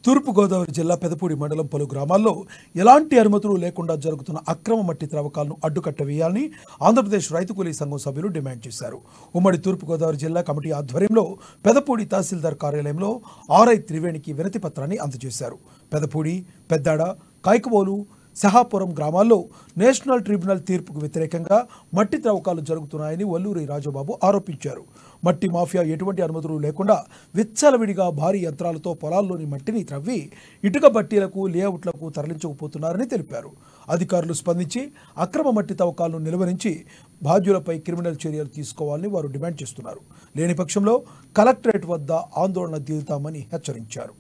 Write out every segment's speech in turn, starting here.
తూర్పుగోదావరి జిల్లా పెదపూడి మండలం పలు గ్రామాల్లో ఎలాంటి అనుమతులు లేకుండా జరుగుతున్న అక్రమ మట్టి త్రవ్వకాలను అడ్డుకట్ట వేయాలని ఆంధ్రప్రదేశ్ రైతు కూలీ సంఘం సభ్యులు డిమాండ్ చేశారు ఉమ్మడి తూర్పుగోదావరి జిల్లా కమిటీ ఆధ్వర్యంలో పెదపూడి తహసీల్దార్ కార్యాలయంలో ఆర్ఐ త్రివేణికి వినతి పత్రాన్ని అందజేశారు పెదపూడి పెద్దాడ కాయకబోలు సహాపురం గ్రామాల్లో నేషనల్ ట్రిబ్యునల్ తీర్పుకు వ్యతిరేకంగా మట్టి త్రవ్వకాలు జరుగుతున్నాయని వల్లూరి రాజబాబు ఆరోపించారు మట్టి మాఫియా ఎటువంటి అనుమతులు లేకుండా విచ్చలవిడిగా భారీ యంత్రాలతో పొలాల్లోని మట్టిని త్రవ్వి ఇటుక బట్టీలకు లేఅవుట్లకు తరలించకపోతున్నారని తెలిపారు అధికారులు స్పందించి అక్రమ మట్టి తవ్వకాలను నిలువరించి బాధ్యులపై క్రిమినల్ చర్యలు తీసుకోవాలని వారు డిమాండ్ చేస్తున్నారు లేని పక్షంలో కలెక్టరేట్ వద్ద ఆందోళన దిగుతామని హెచ్చరించారు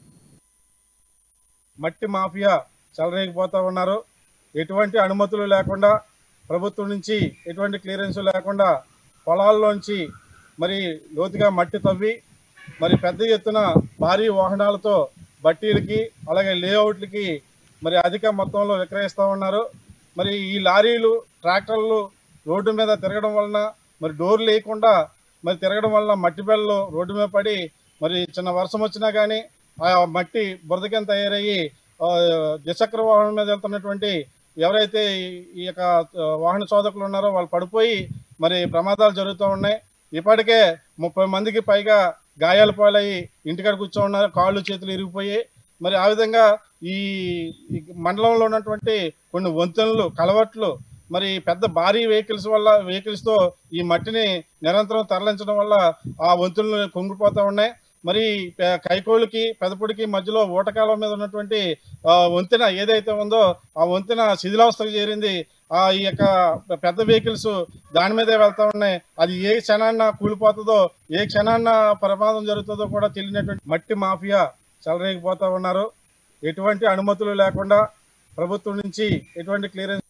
మట్టి మాఫియా చెలరేగిపోతూ ఉన్నారు ఎటువంటి అనుమతులు లేకుండా ప్రభుత్వం నుంచి ఎటువంటి క్లియరెన్స్ లేకుండా పొలాల్లోంచి మరి లోతుగా మట్టి తవ్వి మరి పెద్ద ఎత్తున భారీ వాహనాలతో బట్టీలకి అలాగే లేఅవుట్లకి మరి అధిక మొత్తంలో విక్రయిస్తూ ఉన్నారు మరి ఈ లారీలు ట్రాక్టర్లు రోడ్డు మీద తిరగడం వలన మరి డోర్ లేకుండా మరి తిరగడం వలన మట్టి బెల్లు రోడ్డు మీద పడి మరి చిన్న వర్షం వచ్చినా కానీ ఆ మట్టి బురద కింద తయారయ్యి ఆ, ద్విచక్ర వాహనం మీద వెళ్తున్నటువంటి ఎవరైతే ఈ- ఈ యొక్క ఆ, వాహన చోదకులు ఉన్నారో వాళ్ళు పడిపోయి మరి ప్రమాదాలు జరుగుతూ ఉన్నాయి ఇప్పటికే ముప్పై మందికి పైగా గాయాలు పాలయ్యి ఇంటికాడ కూర్చో ఉన్నారు కాళ్ళు చేతులు ఇరిగిపోయి మరి ఆ విధంగా ఈ ఈ మండలంలో ఉన్నటువంటి కొన్ని వంతెనలు కలవట్లు మరి పెద్ద భారీ వెహికల్స్ వల్ల వెహికల్స్ తో ఈ మట్టిని నిరంతరం తరలించడం వల్ల ఆ వంతులు కుంగిపోతూ ఉన్నాయి మరి పె- కైకోళ్ళకి పెదపుడికి మధ్యలో ఊటకాలం మీద ఉన్నటువంటి ఆ, వంతెన ఏదైతే ఉందో ఆ వంతెన శిథిలావస్థకు చేరింది ఆ ఈ యొక్క పెద్ద వెహికల్స్ దాని మీదే వెళ్తా ఉన్నాయి అది ఏ క్షణాన్న కూలిపోతుందో ఏ క్షణాన్న ప్రమాదం జరుగుతుందో కూడా తెలియనటువంటి మట్టి మాఫియా చెలరేగిపోతా ఉన్నారు ఎటువంటి అనుమతులు లేకుండా ప్రభుత్వం నుంచి ఎటువంటి క్లియరెన్స్